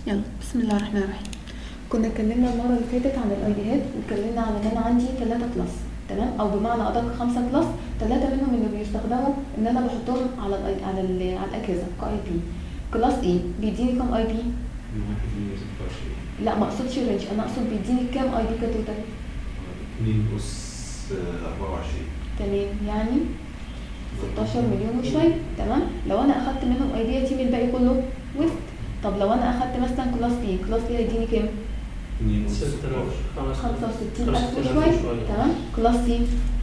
يلا بسم الله الرحمن الرحيم كنا اتكلمنا المره اللي فاتت عن الاي ديات واتكلمنا عن ان انا عندي ثلاثه كلاس تمام او بمعنى ادق خمسه كلاس ثلاثه منهم اللي بيستخدموا ان انا بحطهم على ال على ال على الاجهزه كاي بي كلاس ايه بيديني كام اي بي واحد اتنين ستة وعشرين لا ما اقصدش رينج انا اقصد بيديني كام اي بي كتوتال اتنين أس أربعة وعشرين تمام يعني 16 مليون وشويه تمام لو انا اخدت منهم اي دي تيم الباقي كله ويست طب لو انا اخدت مثلا كلاس بي كلاس بي هيديني كام اتنين أس ستة آلاف، خمسة 65 ألف خمسة وشوية آلاف وشوية. تمام كلاس سي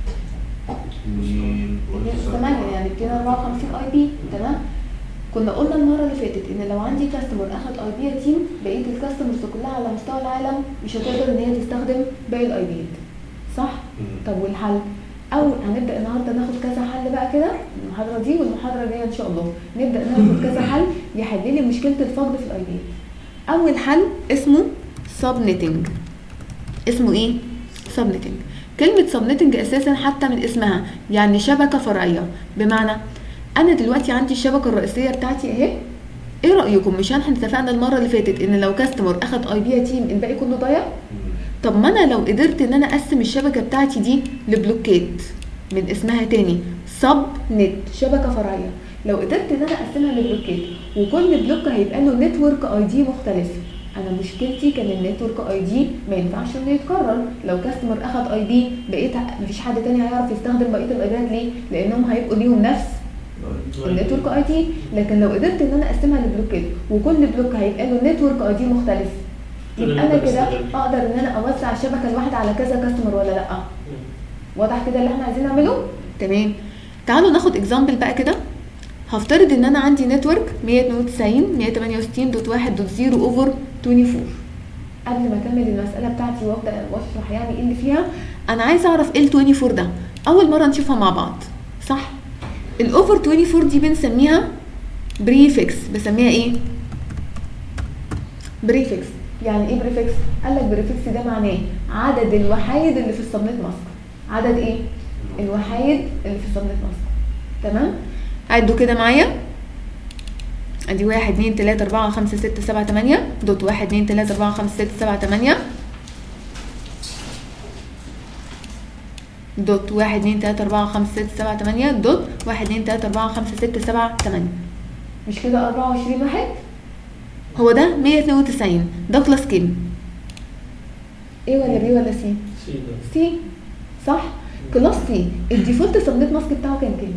اتنين أس 8 يعني 254 اي بي تمام كنا قلنا المره اللي فاتت ان لو عندي كاستمر اخد اي بي تيم بقيه الكاستمرز كلها على مستوى العالم مش هتقدر ان هي تستخدم باقي الاي بيات صح مم. طب والحل او هنبدا النهارده ناخد كذا حل بقى كده المحاضره دي والمحاضره الجايه ان شاء الله نبدا ناخد كذا حل يحل لي مشكله الفقد في الاي بي اول حل اسمه سبنتنج اسمه ايه سبنتنج كلمه سبنتنج اساسا حتى من اسمها يعني شبكه فرعيه بمعنى انا دلوقتي عندي الشبكه الرئيسيه بتاعتي اهي ايه رايكم مش احنا اتفقنا المره اللي فاتت ان لو كاستمر اخد اي بي تيم الباقي كله ضايع مم. طب ما انا لو قدرت ان انا اقسم الشبكه بتاعتي دي لبلوكات من اسمها تاني سب نت شبكه فرعيه لو قدرت ان انا اقسمها لبلوكات وكل بلوك هيبقى له نتورك اي دي مختلف انا مشكلتي كان النتورك اي دي ما ينفعش انه يتكرر لو كاستمر اخد اي دي بقيت مفيش حد تاني هيعرف يستخدم بقيه الايباد ليه لانهم هيبقوا ليهم نفس النتورك اي دي لكن لو قدرت ان انا اقسمها لبلوكات وكل بلوك هيبقى له نتورك اي دي مختلف يبقى انا كده اقدر ان انا اوزع الشبكه الواحده على كذا كاستمر ولا لا واضح كده اللي احنا عايزين نعمله تمام تعالوا ناخد اكزامبل بقى كده هفترض ان انا عندي نتورك 192 168.1.0 اوفر 24 قبل ما اكمل المساله بتاعتي وابدا واشرح يعني ايه اللي فيها انا عايزه اعرف ايه ال 24 ده اول مره نشوفها مع بعض صح الاوفر 24 دي بنسميها بريفكس بسميها ايه بريفكس يعني ايه بريفكس قال لك بريفكس ده معناه عدد الوحايد اللي في السبنت ماسك عدد ايه الوحايد اللي في السبنت ماسك تمام عدوا كده معايا ادي واحد اتنين تلاتة اربعة خمسة ستة سبعة تمانية دوت واحد اتنين تلاتة اربعة خمسة ستة سبعة تمانية دوت واحد اتنين تلاتة اربعة خمسة ستة سبعة تمانية دوت واحد اتنين تلاتة اربعة خمسة ستة سبعة تمانية مش كده اربعة وعشرين واحد هو ده مية اتنين وتسعين ده كلاس كام ايه ولا بي ولا سي سيدة سي صح كلاس سي الديفولت سبنت ماسك بتاعه كان كام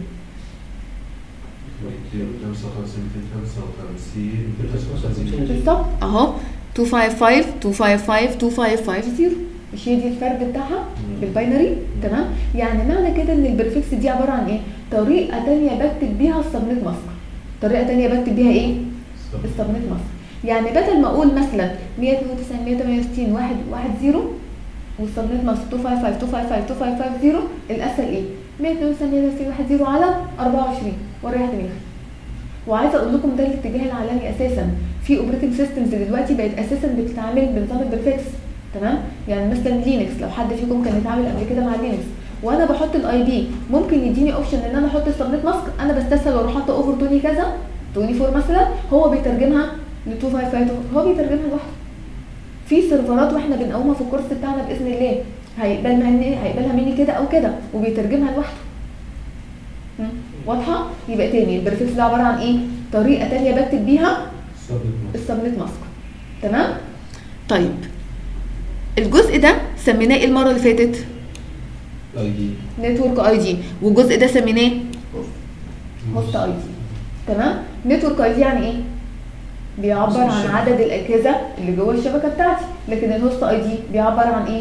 ميتين خمسة وخمسين ميتين خمسة وخمسين ميتين خمسة وخمسين بالظبط اهو 255 255 255 مش هي دي الفرد بتاعها مم. بالباينري تمام يعني معنى كده ان البريفكس دي عباره عن ايه طريقه تانية بكتب بيها السبنت ماسك طريقه تانية بكتب بيها ايه السبنت ماسك يعني بدل ما اقول مثلا 192 168 1 1 0 والسبنت ماسك 255 255 255 الاسهل ايه 192 168 1 0 على 24 وريح دماغي وعايزه اقول لكم ده الاتجاه العالمي اساسا في اوبريتنج سيستمز دلوقتي بقت اساسا بتتعامل بنظام البريفكس تمام يعني مثلا لينكس لو حد فيكم كان اتعامل قبل كده مع لينكس وانا بحط الاي بي ممكن يديني اوبشن ان انا احط السبنت ماسك انا بستسهل واروح حاطه اوفر 20 كذا 24 مثلا هو بيترجمها ل 255 هو بيترجمها لوحده في سيرفرات واحنا بنقومها في الكورس بتاعنا باذن الله هيقبل مني هيقبلها مني كده او كده وبيترجمها لوحده مم. واضحه يبقى تاني البريفكس ده عباره عن ايه طريقه تانية بكتب بيها السبنت ماسك تمام طيب الجزء ده سميناه ايه المره اللي فاتت اي دي نتورك اي دي والجزء ده سميناه هوست اي دي تمام نتورك اي دي يعني ايه بيعبر عن عدد الاجهزه اللي جوه الشبكه بتاعتي لكن الهوست اي دي بيعبر عن ايه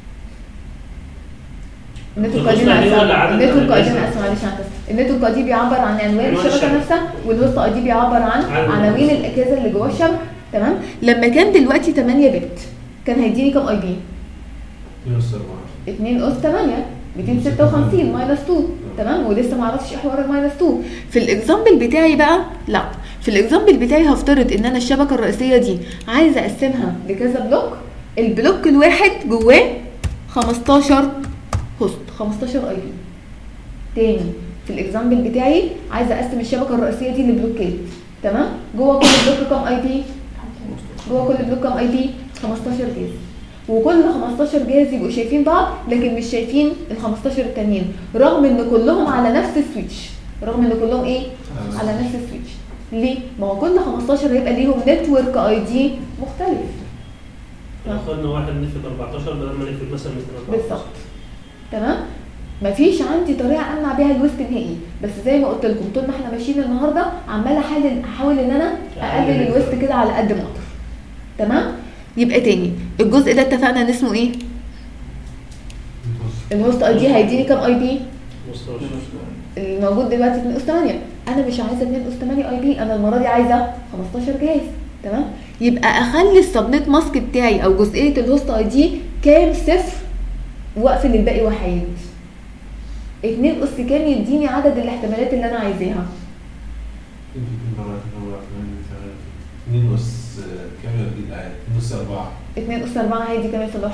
النتورك اي دي الهوست ID ولا عدد النتورك اي دي الأجهزة؟ انا اسف معلش انا آسفة. النتورك اي دي بيعبر عن عنوان عنوان الشبكه الشبكة. نفسها والهوست اي دي بيعبر عن عدد عناوين الأجهزة. الاجهزه اللي جوه الشبكه تمام لما كان دلوقتي 8 بت كان هيديني كام اي بي اتنين أس أربعة 2 اس 8 256 ماينس 2 تمام ولسه ما اعرفش ايه حوار الماينس 2 في الاكزامبل بتاعي بقى لا في الاكزامبل بتاعي هفترض ان انا الشبكه الرئيسيه دي عايزه اقسمها لكذا بلوك البلوك الواحد جواه 15 هوست 15 اي بي تاني في الاكزامبل بتاعي عايزه اقسم الشبكه الرئيسيه دي لبلوكات تمام جوه كل بلوك كام اي بي جوه كل بلوك كام اي بي 15 جهاز وكل 15 جهاز يبقوا شايفين بعض لكن مش شايفين ال 15 التانيين رغم ان كلهم على نفس السويتش رغم ان كلهم ايه على نفس السويتش ليه ما هو كل 15 هيبقى ليهم نتورك اي دي مختلف اخدنا واحد نفت 14 بدل ما نفت مثلا 214 بالظبط تمام مفيش عندي طريقه امنع بيها الويست نهائي بس زي ما قلت لكم طول ما احنا ماشيين النهارده عماله احاول احاول ان انا اقلل الويست كده على قد ما اقدر تمام يبقى تاني الجزء ده اتفقنا ان اسمه ايه الهوست اي دي هيديني كام اي بي 15 الموجود دلوقتي 2 اس 8 انا مش عايزه 2 اس 8 اي بي انا المره دي عايزه 15 جهاز تمام يبقى اخلي السبنت ماسك بتاعي او جزئيه الهوست اي دي كام صفر واقفل الباقي وحيد 2 اس كام يديني عدد الاحتمالات اللي انا عايزاها اتنين نص كام يا ابني قاعد نص أربعة 2 اس 4 هيدي كام يا صلاح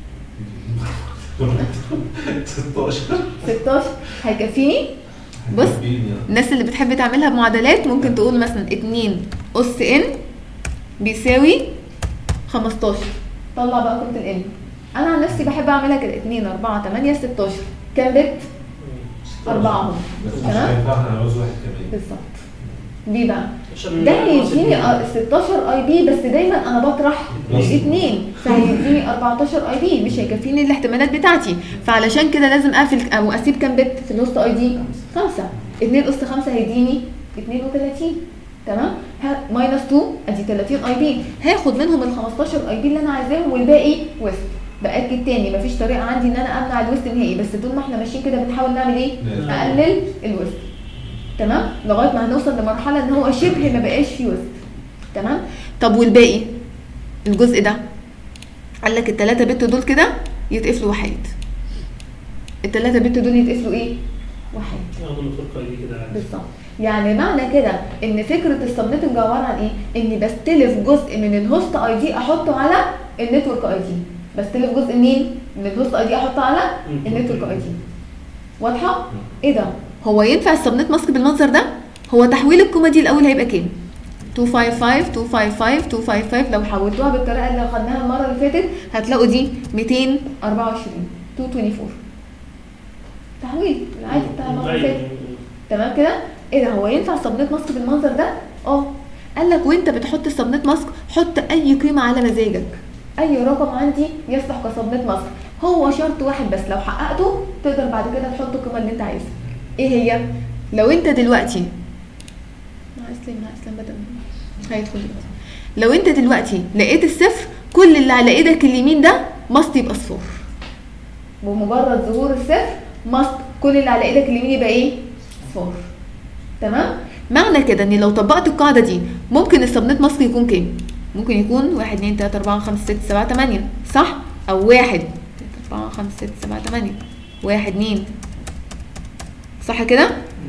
16 16 هيكفيني بص. الناس اللي بتحب تعملها بمعادلات ممكن تقول مثلا 2 اس ان بيساوي 15 طلع بقى قيمه الان انا عن نفسي بحب اعملها كده 2 4 8 16 كام بت؟ أربعة هم بس مش تمام هينفع انا عاوز واحد كمان بالظبط ليه بقى؟ عشان ده هيديني آه 16 اي بي بس دايما انا بطرح بلس. اثنين فهيديني 14 اي بي مش هيكفيني الاحتمالات بتاعتي فعلشان كده لازم اقفل او اسيب كام بت في الهوست اي دي؟ 5 2 اس 5 هيديني 32 تمام ماينس 2 ادي 30 اي بي هاخد منهم ال 15 اي بي اللي انا عايزاهم والباقي ويست باكد تاني مفيش طريقه عندي ان انا امنع الويست نهائي بس طول ما احنا ماشيين كده بنحاول نعمل ايه؟ اقلل الويست تمام لغايه ما هنوصل لمرحله ان هو شبه ما بقاش فيه ويست تمام طب والباقي الجزء ده قال لك الثلاثه بت دول كده يتقفلوا وحيد الثلاثه بت دول يتقفلوا ايه وحيد ياخدوا نتورك اي دي كده عادي بالظبط يعني معنى كده ان فكره السبنيتنج عباره عن ايه اني بستلف جزء من الهوست اي دي احطه على النتورك اي دي بستلف جزء مين من الهوست اي دي احطه على النتورك اي دي واضحه ايه ده هو ينفع السبنت ماسك بالمنظر ده هو تحويل الكومه دي الاول هيبقى كام 255 255 255 لو حولتوها بالطريقه اللي خدناها المره اللي فاتت هتلاقوا دي 224 224 تحويل العادي بتاع المره اللي فاتت تمام كده ايه ده هو ينفع السبنت ماسك بالمنظر ده اه قال لك وانت بتحط السبنت ماسك حط اي قيمه على مزاجك اي رقم عندي يصلح كسبنت ماسك هو شرط واحد بس لو حققته تقدر بعد كده تحط القيمه اللي انت عايزها ايه هي لو انت دلوقتي مع اسلام مع اسلام بدل هيدخل دلوقتي لو انت دلوقتي لقيت الصفر كل اللي على ايدك اليمين ده ماست يبقى صفر بمجرد ظهور الصفر ماست كل اللي على ايدك اليمين يبقى ايه صفر تمام معنى كده ان لو طبقت القاعده دي ممكن السبنت ماسك يكون كام ممكن يكون 1 2 3 4 5 6 7 8 صح او 1 3 4 5 6 7 8 1 2 صح كده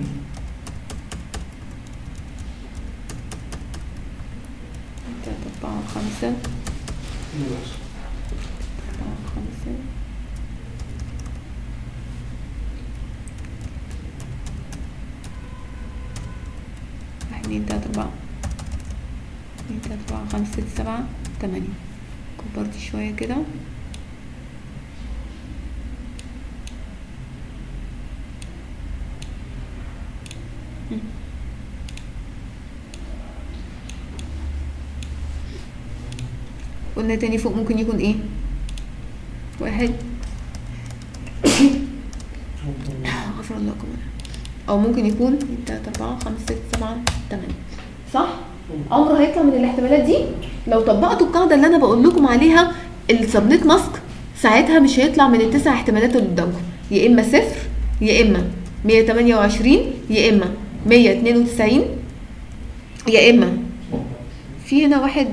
تلاتة أربعة خمسة أربعة خمسة واحد اتنين تلاتة أربعة اتنين تلاتة أربعة خمسة ستة سبعة تمانية كبرت شوية كده قلنا تاني فوق ممكن يكون ايه واحد غفر الله لكم او ممكن يكون اتنين تلاتة اربعة خمسة ستة سبعة تمانية صح عمره هيطلع من الاحتمالات دي لو طبقتوا القاعدة اللي انا بقول لكم عليها السبنت ماسك ساعتها مش هيطلع من التسع احتمالات اللي قدامكم يا اما صفر يا اما 128 يا اما 192 يا اما في هنا واحد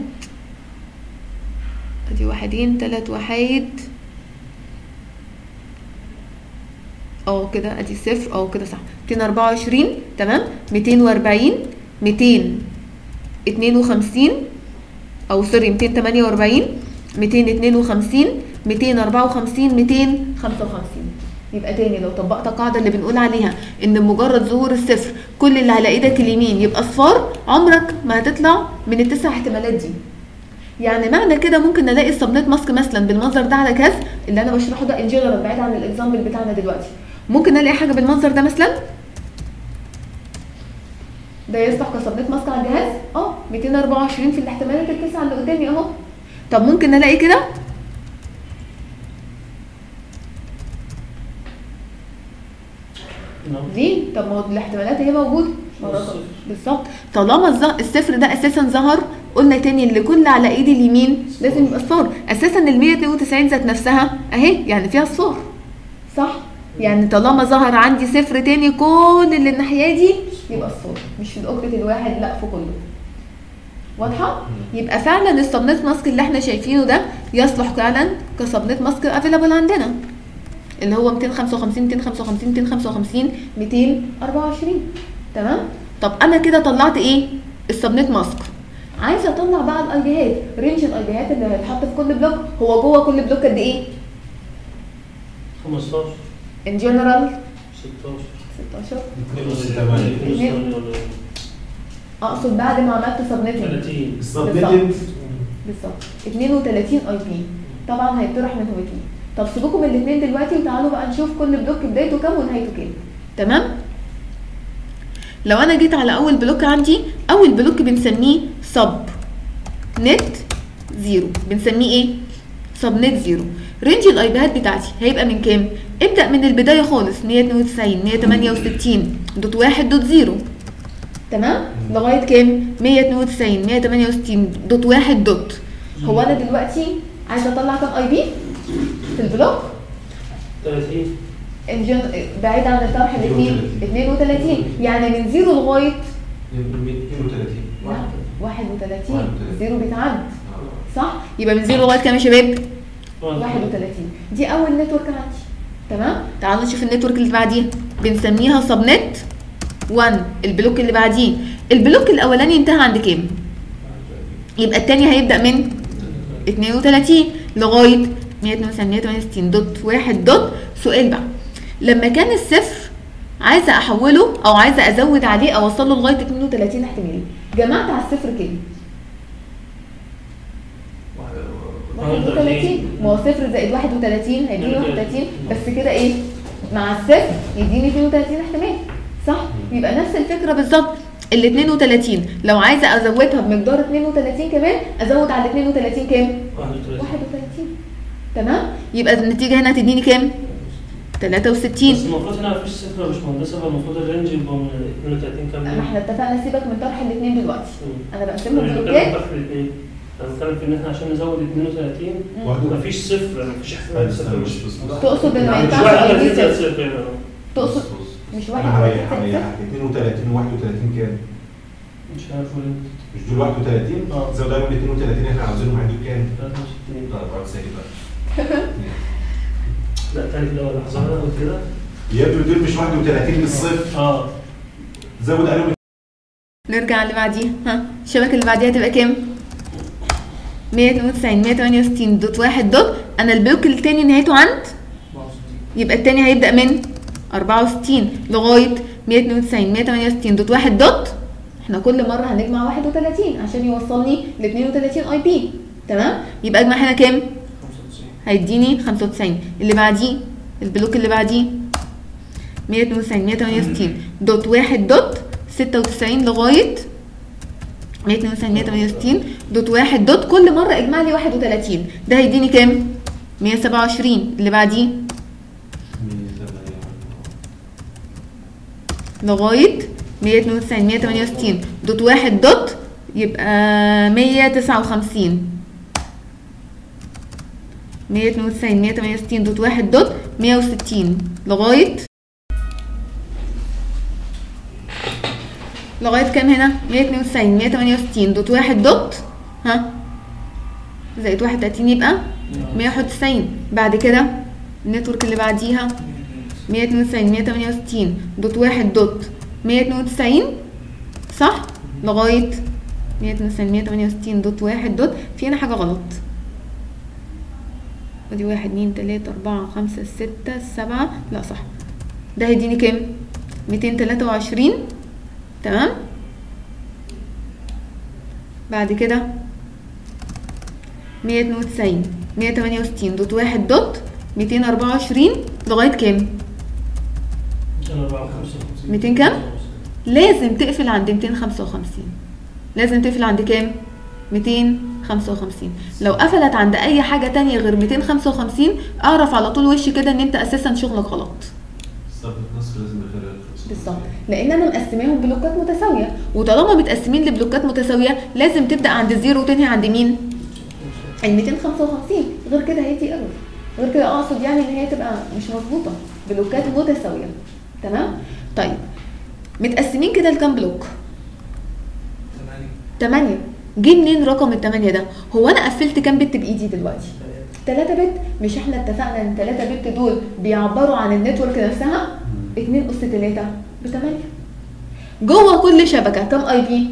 ادي واحدين تلات وحايد اه كده ادي صفر اه كده صح 224 تمام 240 252 او سوري 248 252 254 255 يبقى تاني لو طبقت القاعدة اللي بنقول عليها ان مجرد ظهور الصفر كل اللي على ايدك اليمين يبقى صفار عمرك ما هتطلع من التسع احتمالات دي يعني معنى كده ممكن الاقي السبنت ماسك مثلا بالمنظر ده على كاس اللي انا بشرحه ده ان جنرال بعيد عن الاكزامبل بتاعنا دلوقتي ممكن الاقي حاجه بالمنظر ده مثلا ده يصلح كسبنت ماسك على الجهاز اه 224 في الاحتمالات التسعه اللي قدامي اهو طب ممكن الاقي كده نعم. دي طب ما هو الاحتمالات هي موجوده ما هو الصفر. بالظبط طالما الظ- الصفر ده اساسا ظهر قلنا تاني اللي كل على ايدي اليمين لازم يبقى صفار اساسا ال 192 ذات نفسها اهي يعني فيها صفار صح يعني طالما ظهر عندي صفر تاني كل اللي الناحيه دي يبقى صفار مش في الاوكتت الواحد لا في كله واضحه يبقى فعلا السبنت ماسك اللي احنا شايفينه ده يصلح فعلا كسبنت ماسك افيلابل عندنا اللي هو 255 255 255 224 تمام طب انا كده طلعت ايه السبنت ماسك عايزه اطلع بقى الايديهات رينج الايديهات اللي هيتحط في كل بلوك هو جوه كل بلوك قد ايه 15 ان جنرال 16 16 2 ونص 8 22 ولا اقصد بعد ما عملت سبنيتنج 30 السبنتد بالظبط 32 اي بي طبعا هيطرح من هو اتنين طب سيبوكم من الاثنين دلوقتي وتعالوا بقى نشوف كل بلوك بدايته كام ونهايته كام تمام لو انا جيت على اول بلوك عندي اول بلوك بنسميه سب نت زيرو بنسميه ايه سب نت زيرو رينج الايباد بتاعتي هيبقى من كام ابدا من البدايه خالص 192 168 دوت واحد دوت زيرو تمام لغايه كام 192 168 دوت واحد دوت هو انا دلوقتي عايزه اطلع كام اي بي في البلوك 30 انجن بعيد عن الطرح الاثنين 32 يعني من زيرو لغايه 32 لا 31 31. زيرو بيتعد صح يبقى من زيرو لغايه كام يا شباب 31 31 دي اول نتورك عندي تمام تعالوا نشوف النتورك اللي بعديها بنسميها سب نت 1 البلوك اللي بعديه البلوك الاولاني انتهى عند كام يبقى الثاني هيبدا من 32 لغايه 192 168 دوت واحد دوت سؤال بقى لما كان الصفر عايزه احوله او عايزه ازود عليه اوصله لغايه 32 احتمالي جمعت على الصفر كام 31 ما هو صفر زائد 31 هيديني 31 بس كده ايه مع الصفر يديني 32 احتمال صح يبقى نفس الفكره بالظبط ال 32 لو عايزه ازودها بمقدار 32 كمان ازود على 32 كام 31 31 تمام يبقى النتيجه هنا هتديني كام 63 بس المفروض هنا مفيش صفر يا باشمهندسه فالمفروض الرينج يبقى من 32 كام ما احنا اتفقنا سيبك من طرح الاثنين دلوقتي انا بقسمهم مش بتكلم بلوكات في الاثنين انا بتكلم في ان احنا عشان نزود 32 واحد مفيش صفر مفيش احتمال صفر مش تقصد ان ما مش ينفعش واحد اي على صفر صفر يعني تقصد مش واحد انا على هريح صفر هريح 32 31 كام؟ مش عارف ولا مش دول 31 اه. زود عليهم 32 احنا عاوزينهم هيدوك كام؟ 63 94 بقى لا تاني كده ولا حصل انا قلت كده يا ابني دول مش 31 من الصفر اه زود عليهم نرجع اللي بعديها ها الشبكه اللي بعديها تبقى كام 192 168 دوت واحد دوت انا البلوك التاني نهايته عند يبقى التاني هيبدا من 64 لغايه 192 168 دوت واحد دوت احنا كل مره هنجمع 31 عشان يوصلني ل 32 اي بي تمام يبقى اجمع هنا كام 95 هيديني 95 اللي بعديه البلوك اللي بعديه 192 168 دوت واحد دوت 96 لغايه 192 168 دوت واحد دوت كل مره اجمع لي 31 ده هيديني كام 127 اللي بعديه لغايه 192 168 دوت واحد دوت يبقى 159 192 168 دوت واحد دوت 160 لغايه لغايه كام هنا 192 168 دوت واحد دوت ها زائد 31 يبقى 191 بعد كده النتورك اللي بعديها 192 168 دوت واحد دوت 192 صح لغايه 192 168 دوت واحد دوت في هنا حاجه غلط ادي واحد اتنين تلاتة اربعة خمسة ستة سبعة لا صح ده هيديني كام ميتين تلاتة وعشرين تمام بعد كده 192 168 دوت واحد دوت 224 لغايه كام 254 200 كام؟ لازم تقفل عند 255 لازم تقفل عند كام 255 لو قفلت عند اي حاجه تانية غير 255 اعرف على طول وش كده ان انت اساسا شغلك غلط صف النصف لازم يخليها الخمسة. بالظبط لان انا مقسماهم بلوكات متساويه وطالما متقسمين لبلوكات متساويه لازم تبدا عند الزيرو وتنهي عند مين ال 255 غير كده هيدي ايرور غير كده اقصد يعني ان هي تبقى مش مظبوطه بلوكات متساويه تمام طيب متقسمين كده لكام بلوك 8 جه منين رقم الثمانية ده هو انا قفلت كام بت بايدي دلوقتي 3 بت مش احنا اتفقنا ان 3 بت دول بيعبروا عن النتورك نفسها مم. 2 اس 3 ب 8 جوه كل شبكه كام اي بي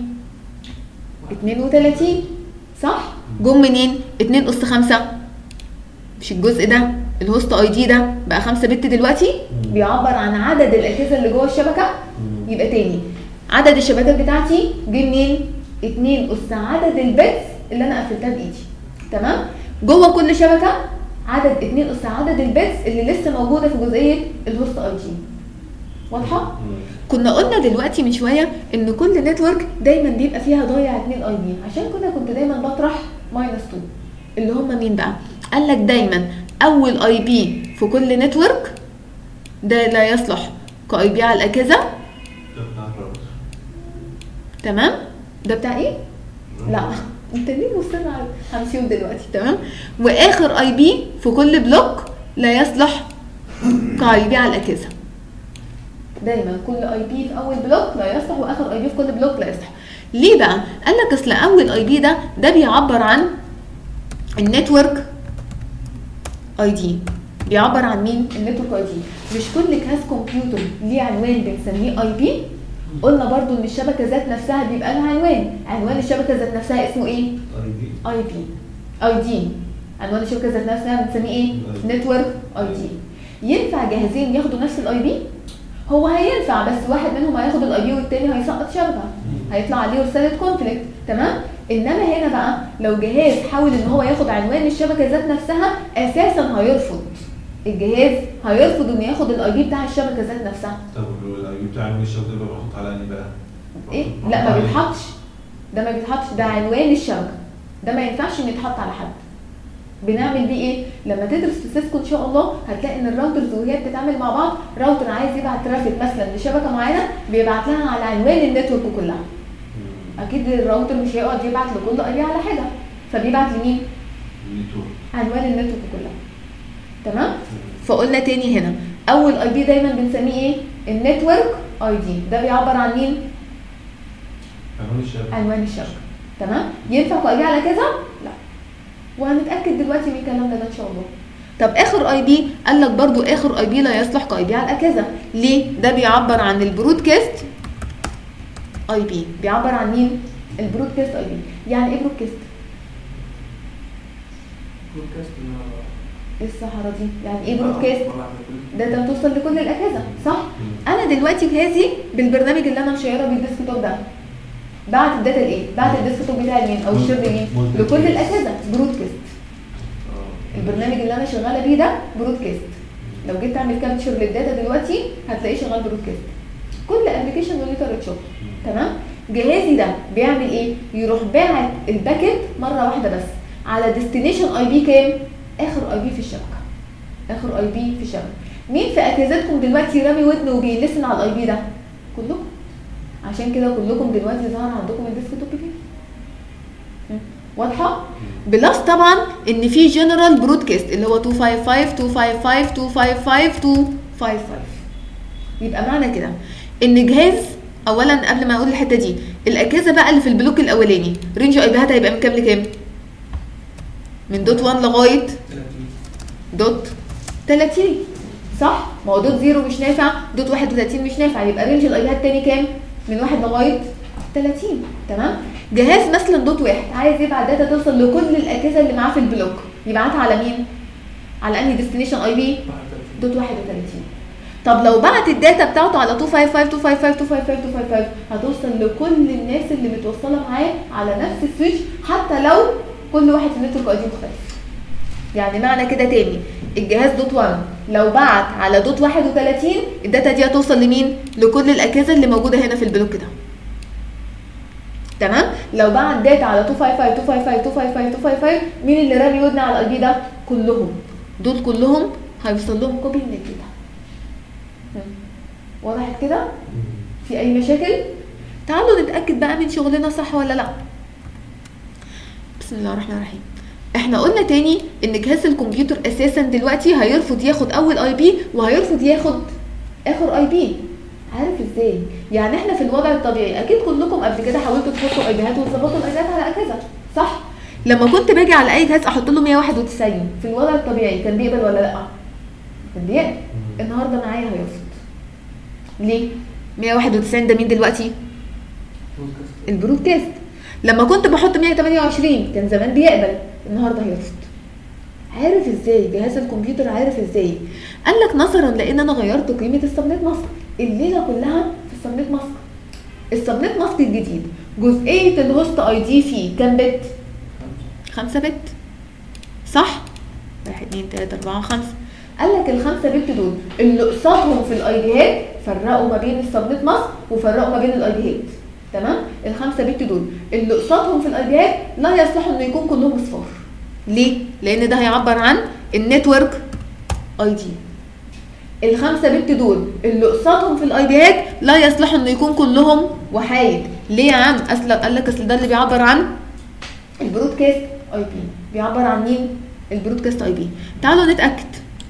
32 صح جم منين 2 اس 5 مش الجزء ده الهوست اي دي ده بقى 5 بت دلوقتي مم. بيعبر عن عدد الاجهزه اللي جوه الشبكه مم. يبقى تاني عدد الشبكات بتاعتي جه منين 2 اس عدد البيتس اللي انا قفلتها بايدي تمام جوه كل شبكه عدد 2 اس عدد البيتس اللي لسه موجوده في جزئيه الهوست اي دي واضحه مم. كنا قلنا دلوقتي من شويه ان كل نتورك دايما بيبقى فيها ضايع 2 اي بي عشان كده كنت دايما بطرح ماينس 2 اللي هم مين بقى قال لك دايما اول اي بي في كل نتورك ده لا يصلح كاي بي على الاجهزه ده بتاع الراوتر. تمام ده بتاع ايه لا انت ليه مصر على هنشوف دلوقتي تمام واخر اي بي في كل بلوك لا يصلح كاي بي على الاجهزه دايما كل اي بي في اول بلوك لا يصلح واخر اي بي في كل بلوك لا يصلح ليه بقى قال لك اصل اول اي بي ده ده بيعبر عن النتورك اي دي بيعبر عن مين النتورك اي دي مش كل جهاز كمبيوتر ليه عنوان بنسميه اي بي قلنا برضو ان الشبكه ذات نفسها بيبقى لها عنوان عنوان الشبكه ذات نفسها اسمه ايه اي دي اي بي اي دي عنوان الشبكه ذات نفسها بنسميه ايه نتورك اي دي ينفع جهازين ياخدوا نفس الاي بي هو هينفع بس واحد منهم هياخد الاي بي والتاني هيسقط شبكه هيطلع عليه رساله كونفليكت تمام انما هنا بقى لو جهاز حاول ان هو ياخد عنوان الشبكه ذات نفسها اساسا هيرفض الجهاز هيرفض انه ياخد الاي بي بتاع الشبكه ذات نفسها طب الاي بي بتاع الشبكه يبقى محطوط على انهي بقى؟ ايه محطوط لا ما على- بيتحطش ده ما بيتحطش ده عنوان الشبكه ده ما ينفعش انه يتحط على حد بنعمل بيه ايه لما تدرس في سيسكو ان شاء الله هتلاقي ان الراوترز وهي بتتعامل مع بعض راوتر عايز يبعت ترافيك مثلا لشبكه معينه بيبعت لها على عنوان النتورك كلها مم. اكيد الراوتر مش هيقعد يبعت لكل اي على حده فبيبعت لمين النتورك. عنوان النتورك كلها تمام فقلنا تاني هنا اول اي بي دايما بنسميه ايه النتورك اي دي ده بيعبر عن مين عنوان الشبكه عنوان الشبكه تمام ينفع كاي بي على كذا لا وهنتاكد دلوقتي من الكلام ده, ده ان شاء الله طب اخر اي بي قال لك برضو اخر اي بي لا يصلح كاي بي على كذا ليه ده بيعبر عن البرودكاست اي بي بيعبر عن مين البرودكاست اي بي يعني ايه برودكاست بودكاست اللي هو ايه الصحراء دي يعني ايه برودكاست ده ده بتوصل لكل الاجهزه صح مم. انا دلوقتي جهازي بالبرنامج اللي انا مشيره بالديسكتوب ده بعت الداتا لايه بعت الديسكتوب بتاعي لمين او الشير لمين مولتي لكل كيس. الاجهزه برودكاست آه. البرنامج اللي انا شغاله بيه ده برودكاست لو جيت تعمل كابتشر للداتا دلوقتي هتلاقيه شغال برودكاست كل ابلكيشن له طريقه شغل تمام جهازي ده بيعمل ايه يروح باعت الباكت مره واحده بس على ديستنيشن اي بي كام اخر اي بي في الشبكه اخر اي بي في الشبكه مين في اجهزتكم دلوقتي رامي ودنه وبيلسن على الاي بي ده كلكم عشان كده كلكم دلوقتي ظهر عندكم الديسكتوب كده م? واضحه بلس طبعا ان في جنرال برودكاست اللي هو 255 255 255 255 يبقى معنى كده ان جهاز اولا قبل ما اقول الحته دي الاجهزه بقى اللي في البلوك الاولاني رينج اي بيهات هيبقى من كام لكام من دوت 1 لغايه دوت 30 صح ما هو دوت زيرو مش نافع دوت 31 مش نافع يبقى رينج الايباد تاني كام من واحد لغايه 30 تمام جهاز مثلا دوت واحد عايز يبعت داتا توصل لكل الاجهزه اللي معاه في البلوك يبعتها على مين على انهي ديستنيشن اي بي دوت 31 طب لو بعت الداتا بتاعته على 255 255 255 255 هتوصل لكل الناس اللي متوصله معاه على نفس السويتش حتى لو كل واحد في النتورك اي دي مختلف يعني معنى كده تاني الجهاز دوت 1 لو بعت على دوت 31 الداتا دي هتوصل لمين لكل الاجهزه اللي موجوده هنا في البلوك ده تمام لو بعت داتا على 255 255 255 255 مين اللي رامي ودن على الاي بي ده كلهم دول كلهم هيوصل لهم كوبي من الداتا هم. وضحت كده في اي مشاكل تعالوا نتاكد بقى من شغلنا صح ولا لا بسم الله الرحمن الرحيم احنا قلنا تاني ان جهاز الكمبيوتر اساسا دلوقتي هيرفض ياخد اول اي بي وهيرفض ياخد اخر اي بي عارف ازاي يعني احنا في الوضع الطبيعي اكيد كلكم قبل كده حاولتوا تحطوا ايبيهات وتظبطوا الايبيهات على اجهزه صح لما كنت باجي على اي جهاز احط له 191 في الوضع الطبيعي كان بيقبل ولا لا كان بيقبل النهارده معايا هيرفض ليه 191 ده مين دلوقتي البرودكاست لما كنت بحط 128 كان زمان بيقبل النهارده هيرفض عارف ازاي جهاز الكمبيوتر عارف ازاي قال لك نظرا لان انا غيرت قيمه السبنت ماسك الليله كلها في السبنت ماسك السبنت ماسك الجديد جزئيه الهوست اي دي فيه كام بت 5 بت صح 1 2 3 4 5 قال لك الخمسه بت دول اللي قصادهم في الاي ديات فرقوا ما بين السبنت ماسك وفرقوا ما بين الاي ديات تمام الخمسه بت دول اللي قصادهم في الاي ديات لا يصلح انه يكون كلهم اصفار ليه لان ده هيعبر عن النتورك اي دي الخمسه بت دول اللي قصادهم في الاي ديات لا يصلح انه يكون كلهم وحايد ليه يا عم اصل قال لك اصل ده اللي بيعبر عن البرودكاست اي بي بيعبر عن مين البرودكاست اي بي تعالوا نتاكد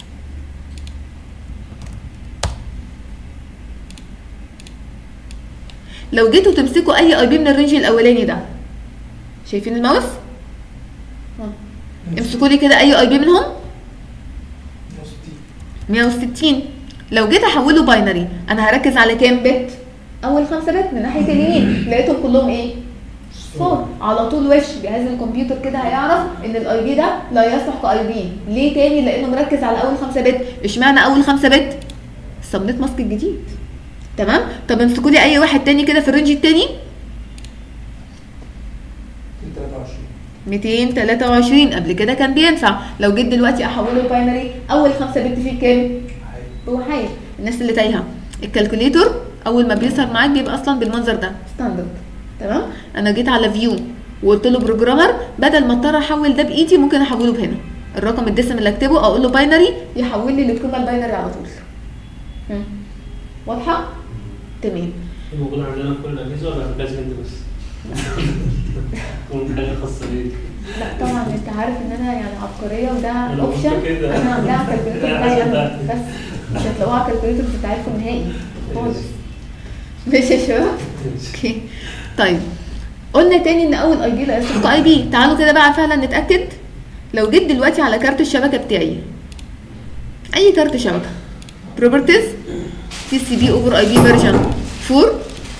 لو جيتوا تمسكوا اي اي بي من الرينج الاولاني ده شايفين الماوس ها. امسكوا لي كده اي اي بي منهم 160 لو جيت احوله باينري انا هركز على كام بت اول خمسة بت من ناحيه اليمين لقيتهم كلهم ايه صفار على طول وش جهاز الكمبيوتر كده هيعرف ان الاي بي ده لا يصلح كاي بي ليه تاني لانه مركز على اول خمسة بت اشمعنى اول خمسة بت السبنت ماسك الجديد تمام طب امسكوا لي اي واحد تاني كده في الرينج التاني 223 قبل كده كان بينفع لو جيت دلوقتي احوله باينري اول خمسة بت فيه كام هو حي الناس اللي تايهه الكالكوليتور اول ما بيظهر معاك بيبقى اصلا بالمنظر ده ستاندرد تمام انا جيت على فيو وقلت له بروجرامر بدل ما اضطر احول ده بايدي ممكن احوله بهنا الرقم الدسم اللي اكتبه اقول له باينري يحول لي القيمه الباينري على طول هم. واضحه تمام موجود عندنا في كل الاجهزه ولا لازم انت بس؟ تكون حاجه خاصه بيك لا طبعا انت عارف ان انا يعني عبقريه وده أنا اوبشن قلت كده. انا عاملاها على الكالكوليتر لا، بتاعي انا صدقني. بس مش هتلاقوها على الكالكوليتر بتاعتكم نهائي خالص ماشي يا شباب اوكي طيب قلنا تاني ان اول اي بي لا يصدق اي بي تعالوا كده بقى فعلا نتاكد لو جيت دلوقتي على كارت الشبكه بتاعي اي كارت شبكه بروبرتيز تي سي بي اوفر اي بي فيرجن 4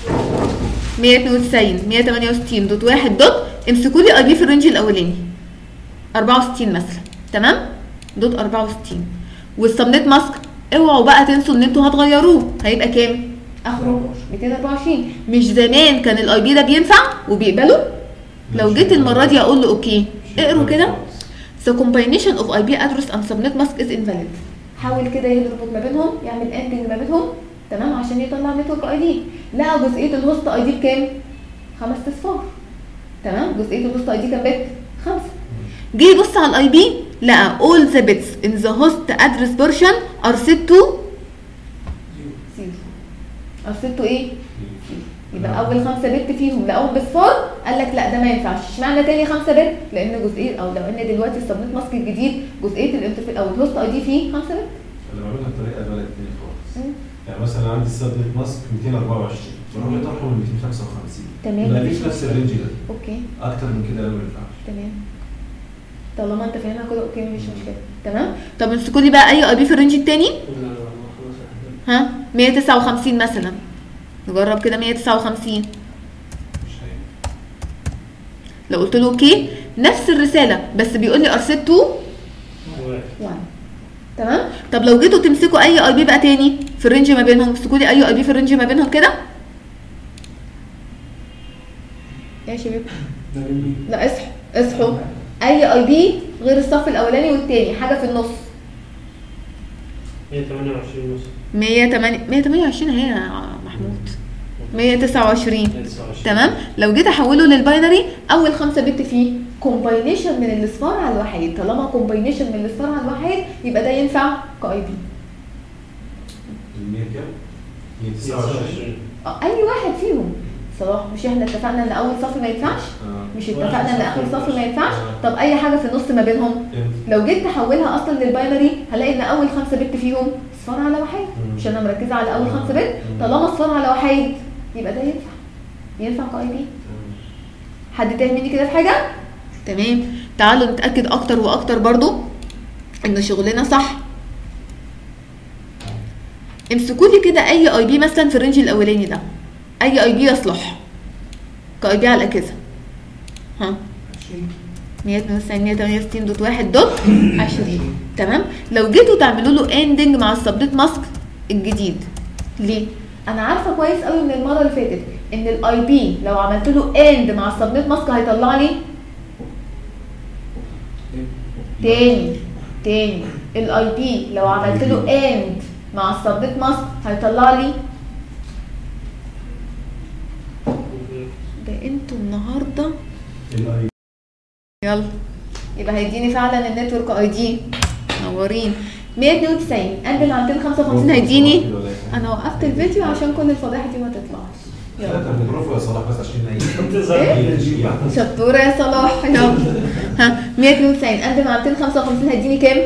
192 168 دوت 1 دوت امسكوا لي اي بي في الرينج الاولاني 64 مثلا تمام دوت 64 والسبنت ماسك اوعوا بقى تنسوا ان انتوا هتغيروه هيبقى كام اخره 224 مش زمان كان الاي بي ده بينفع وبيقبله لو جيت المره دي اقول له اوكي اقروا كده The combination of IP address and subnet mask is invalid. حاول كده يربط ما بينهم يعمل اندنج ما بينهم تمام عشان يطلع نتورك اي دي لقى جزئيه الهوست اي دي بكام؟ خمس اصفار تمام جزئيه الهوست اي دي كام بت؟ خمسه جه يبص على الاي بي لقى all the bits in the host address portion are set to zero are set to ايه؟ يبقى اول خمسه بت فيهم لقاهم بصفار قال لك لا ده ما ينفعش اشمعنى تاني خمسه بت لان جزئيه او لو ان دلوقتي السبنت ماسك الجديد جزئيه الانترفيس او الهوست اي دي فيه خمسه بت انا بعملها بطريقه بلد تاني خالص مم. يعني مثلا عندي السبنت ماسك 224 بروح مطرحه من 255 تمام. يبقى دي في نفس الرينج ده اوكي اكتر من كده لا ما ينفعش تمام طالما انت فاهمها كده اوكي مفيش مشكله تمام طب امسكوا لي بقى اي اي بي في الرينج التاني لا لا لا خلاص احنا ها 159 مثلا نجرب كده 159 مش هينفع لو قلت له اوكي نفس الرساله بس بيقول لي ارسلت 2 واحد 1 تمام طب لو جيتوا تمسكوا اي اي بي بقى تاني في الرينج ما بينهم امسكوا لي اي اي بي في الرينج ما بينهم كده يا شباب ده جميل لا اصحوا اصحوا اي اي بي غير الصف الاولاني والتاني حاجه في النص 128 مثلا 108 128 اهي يا محمود 129 129 تمام لو جيت احوله للباينري اول خمسه بت فيه كومباينيشن من الاصفار على الوحيد طالما كومباينيشن من الاصفار على الوحيد يبقى ده ينفع كاي بي المية كام؟ 129 آه، اي واحد فيهم صلاح مش احنا اتفقنا ان اول صف ما ينفعش اه مش اتفقنا ان اخر صف ما ينفعش آه. طب اي حاجه في النص ما بينهم فهمت. لو جيت تحولها اصلا للباينري هلاقي ان اول خمسه بت فيهم اصفار على وحيد مم. مش انا مركزه على اول خمسه بت مم. طالما اصفار على وحيد يبقى ده ينفع ينفع كاي بي تمام. حد تاني مني كده في حاجه تمام تعالوا نتاكد اكتر واكتر برضو ان شغلنا صح امسكوا لي كده اي اي بي مثلا في الرينج الاولاني ده اي اي بي يصلح كاي بي على الاجهزه ها 192 168 دوت واحد دوت 20 تمام لو جيتوا تعملوا له اندنج مع السبنت ماسك الجديد ليه انا عارفه كويس قوي من المره اللي فاتت ان الاي بي لو عملت له اند مع السبنت ماسك هيطلع لي تاني تاني الاي بي لو عملت له اند مع السبنت ماسك هيطلع لي ده انتوا النهارده الاي يلا يبقى هيديني فعلا النتورك اي دي منورين 192 اندل على 255 هيديني انا وقفت الفيديو عشان كل الفضايح دي ما تطلعش يلا ثلاثة بنضربه يا صلاح بس عشان نعيش إيه؟ شطوره يا صلاح يلا ها 192 اندل على 255 هيديني كام؟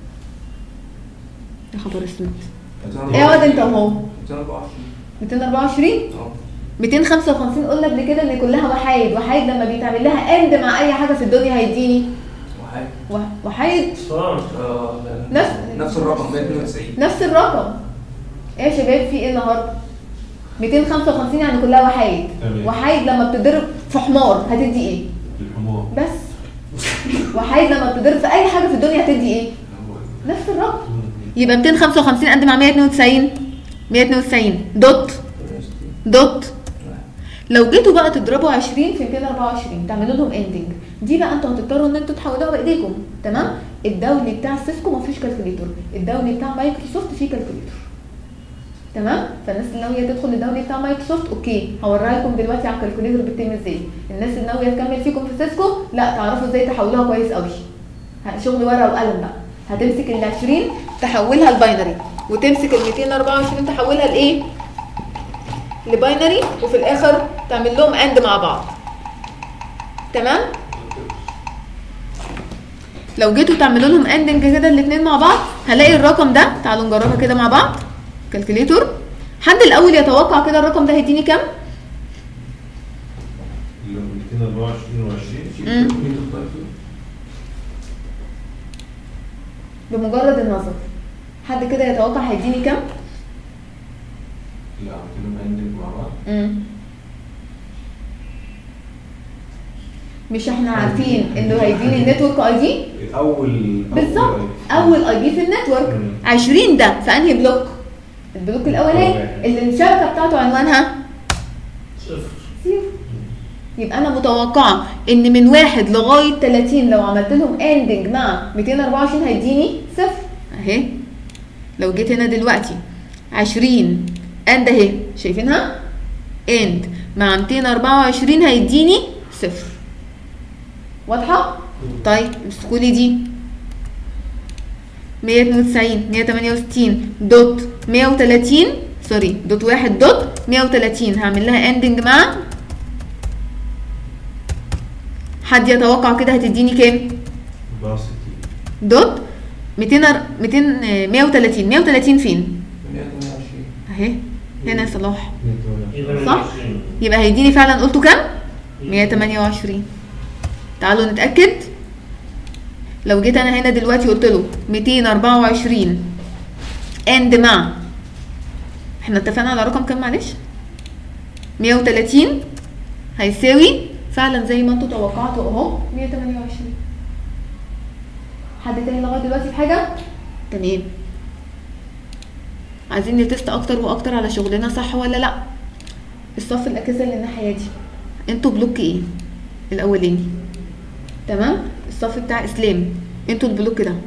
يا خبر اسود ايه يا واد انت اهو 224 255 قلنا قبل كده ان كلها وحايد وحايد لما بيتعمل لها اند مع اي حاجه في الدنيا هيديني وح- وحايد صار نفس نفس الرقم 192 نفس الرقم ايه يا شباب في ايه النهارده 255 يعني كلها وحايد تمام. وحايد لما بتضرب في حمار هتدي ايه الحمار بس وحيد لما بتضرب في اي حاجه في الدنيا هتدي ايه نفس الرقم يبقى 255 قد مع 192 192 دوت دوت لو جيتوا بقى تضربوا 20 في 224 تعملوا لهم اندنج دي بقى انتوا هتضطروا ان انتوا تحولوها بايديكم تمام الدولي بتاع سيسكو ما فيش كالكوليتور الدولي بتاع مايكروسوفت فيه كالكوليتور تمام فالناس اللي ناويه تدخل الدولي بتاع مايكروسوفت اوكي هوريها لكم دلوقتي على الكالكوليتور بتتم ازاي الناس اللي ناويه تكمل فيكم في سيسكو لا تعرفوا ازاي تحولوها كويس قوي ه- شغل ورقه وقلم بقى هتمسك ال 20 تحولها لباينري وتمسك ال 224 تحولها لايه لباينري وفي الاخر تعمل لهم اند مع بعض تمام لو جيتوا تعملوا لهم اندنج كده الاثنين مع بعض هلاقي الرقم ده تعالوا نجربها كده مع بعض كالكوليتور حد الاول يتوقع كده الرقم ده هيديني كام اللي هو 224 و20 مم. مين تختار فيه؟ بمجرد النظر حد كده يتوقع هيديني كام لا عملت لهم اندنج مع بعض مم. مش احنا عارفين انه هيديني النتورك اي دي اول بالظبط أول- اول اي بي في النتورك مم. 20 ده في انهي بلوك البلوك الاولاني واحد. اللي الشبكه بتاعته عنوانها صفر زيرو يبقى انا متوقعه ان من واحد لغايه 30 لو عملت لهم اندنج مع 224 هيديني صفر اهي لو جيت هنا دلوقتي 20 اند اهي شايفينها اند مع 224 هيديني صفر واضحه طيب امسكوا لي دي 192 168 دوت 130 سوري دوت واحد دوت 130 هعمل لها اندنج مع حد يتوقع كده هتديني كام 64 دوت 200 200 آه، 130 130 فين 128 اهي هنا يا صلاح 228. صح؟ 128. يبقى هيديني فعلا قلتوا كام 128 تعالوا نتاكد لو جيت انا هنا دلوقتي قلت له 224 اند مع احنا اتفقنا على رقم كام معلش 130 هيساوي فعلا زي ما انتوا توقعتوا اهو 128 حد تاني لغايه دلوقتي في حاجه تمام عايزين نتست اكتر واكتر على شغلنا صح ولا لا الصف الاجهزه اللي الناحيه دي انتوا بلوك ايه الاولاني تمام الصف بتاع اسلام انتوا البلوك ده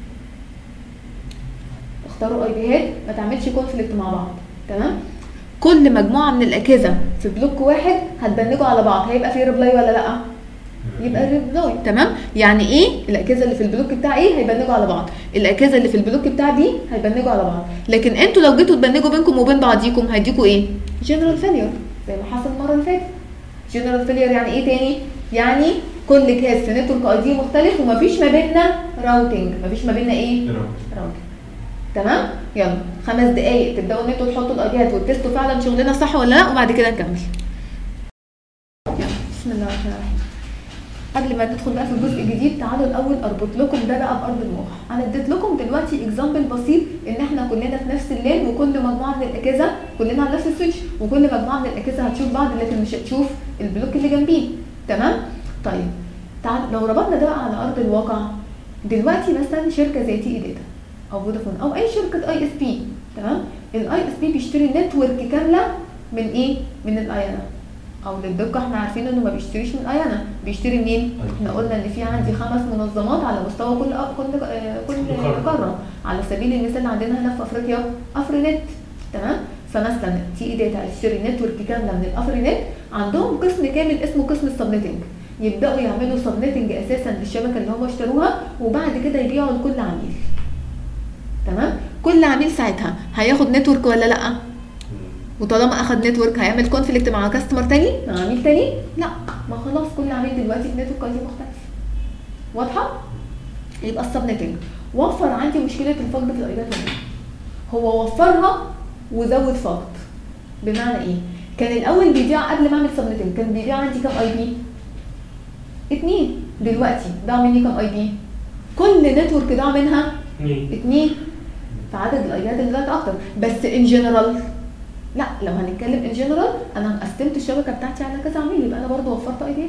اختاروا اي بيهات ما تعملش كونفليكت مع بعض تمام كل مجموعه من الاجهزه في بلوك واحد هتبنجوا على بعض هيبقى في ريبلاي ولا لا يبقى ريبلاي تمام يعني ايه الاجهزه اللي في البلوك بتاع ايه هيبنجوا على بعض الاجهزه اللي في البلوك بتاع دي هيبنجوا على بعض لكن انتوا لو جيتوا تبنجوا بينكم وبين بعضيكم هيديكوا ايه جنرال فيلير زي ما حصل المره اللي فاتت جنرال فيلير يعني ايه تاني يعني كل جهاز في نتورك اي دي مختلف ومفيش ما بيننا راوتنج مفيش ما بيننا ايه راوتنج تمام يلا خمس دقايق تبداوا ان انتوا تحطوا الايديات وتستوا فعلا شغلنا صح ولا لا وبعد كده نكمل يلا بسم الله الرحمن الرحيم قبل ما ندخل بقى في الجزء الجديد تعالوا الاول اربط لكم ده بقى بارض الواقع انا اديت لكم دلوقتي اكزامبل بسيط ان احنا كلنا في نفس الليل وكل مجموعه من الاجهزه كلنا على نفس السويتش وكل مجموعه من الاجهزه هتشوف بعض لكن مش هتشوف البلوك اللي جنبيه تمام طيب تعال لو ربطنا ده بقى على ارض الواقع دلوقتي مثلا شركه زي تي اي داتا او فودافون او اي شركه اي اس بي تمام الاي اس بي بيشتري نتورك كامله من ايه من الايانا او للدقه احنا عارفين انه ما بيشتريش من ايانا بيشتري منين احنا قلنا ان في عندي خمس منظمات على مستوى كل أ- كل آه، كل قارة. قاره على سبيل المثال عندنا هنا في افريقيا افرينت تمام فمثلا تي اي داتا هتشتري نتورك كامله من الافرينت عندهم قسم كامل اسمه قسم السبنتنج يبداوا يعملوا سبنتنج اساسا للشبكه اللي هم اشتروها وبعد كده يبيعوا لكل عميل تمام كل عميل ساعتها هياخد نتورك ولا لا وطالما اخد نتورك هيعمل كونفليكت مع كاستمر تاني مع عميل تاني لا ما خلاص كل عميل دلوقتي في نتورك اي دي مختلف واضحه يبقى السبنتنج وفر عندي مشكله الفقد في الايباد ولا لا؟ هو وفرها وزود فقد بمعنى ايه كان الاول بيبيع قبل ما اعمل سبنتنج كان بيبيع عندي كام اي بي اتنين دلوقتي ضاع مني كام اي بي كل نتورك ضاع منها اثنين اتنين فعدد الايات اللي زادت اكتر بس ان جنرال لا لو هنتكلم ان جنرال انا قسمت الشبكه بتاعتي على كذا عميل يبقى انا برضو وفرت ايديات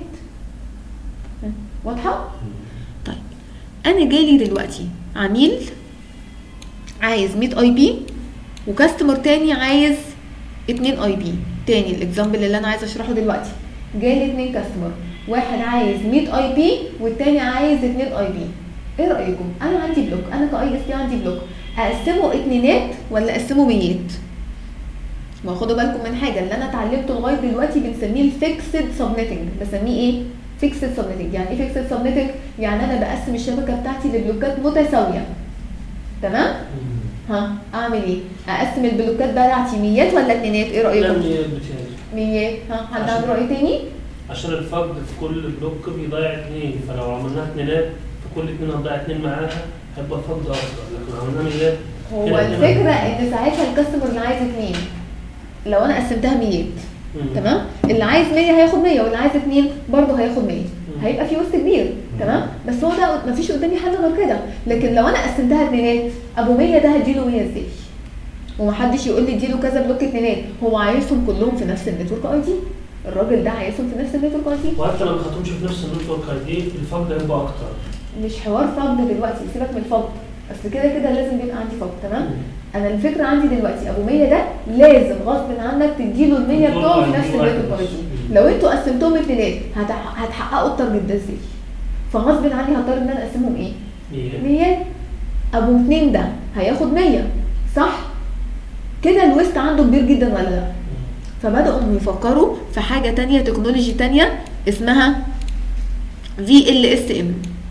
واضحه طيب انا جالي دلوقتي عميل عايز 100 اي بي وكاستمر تاني عايز 2 اي بي تاني الاكزامبل اللي انا عايزه اشرحه دلوقتي جالي اتنين كاستمر واحد عايز 100 اي بي والتاني عايز 2 اي بي ايه رايكم انا عندي بلوك انا كاي اس بي عندي بلوك اقسمه اتنينات ولا اقسمه ميات ما خدوا بالكم من حاجه اللي انا اتعلمته لغايه دلوقتي بنسميه الفيكسد سبنيتنج بسميه ايه فيكسد سبنيتنج يعني ايه فيكسد سبنيتنج يعني انا بقسم الشبكه بتاعتي لبلوكات متساويه تمام ها اعمل ايه اقسم البلوكات بتاعتي ميات ولا اتنينات ايه لا رايكم مية بتهيألي ميات ها حد عنده راي تاني عشان الفقد في كل بلوك بيضيع اثنين فلو عملناها اثنينات في كل اثنين هتضيع اثنين معاها هيبقى فقد اكتر لكن لو عملناها ميات هو كده الفكره ان ساعتها الكاستمر اللي عايز اتنين لو انا قسمتها ميات مم. تمام اللي عايز 100 هياخد 100 واللي عايز 2 برضه هياخد 100 مم. هيبقى في وسط كبير تمام بس هو ده مفيش قدامي حل غير كده لكن لو انا قسمتها اتنينات ابو 100 ده هديله 100 ازاي ومحدش يقول لي اديله كذا بلوك اتنينات هو عايزهم كلهم في نفس النتورك اي دي الراجل ده عايزهم في نفس النتورك اي دي وحتى لو ما خدتهمش في نفس النتورك اي دي الفقد هيبقى اكتر مش حوار فقد دلوقتي سيبك من الفقد اصل كده كده لازم يبقى عندي فقد تمام انا الفكره عندي دلوقتي ابو 100 ده لازم غصب عنك تديله ال 100 بتوعه في نفس النتورك اي دي لو انتوا قسمتهم اتنينات هتح- هتحققوا التارجت ده ازاي فغصب عني هضطر ان انا اقسمهم ايه مية 100 ابو 2 ده هياخد 100 صح كده الويست عنده كبير جدا ولا لا فبداوا إنهم يفكروا في حاجه تانية تكنولوجي تانية اسمها في ال اس ام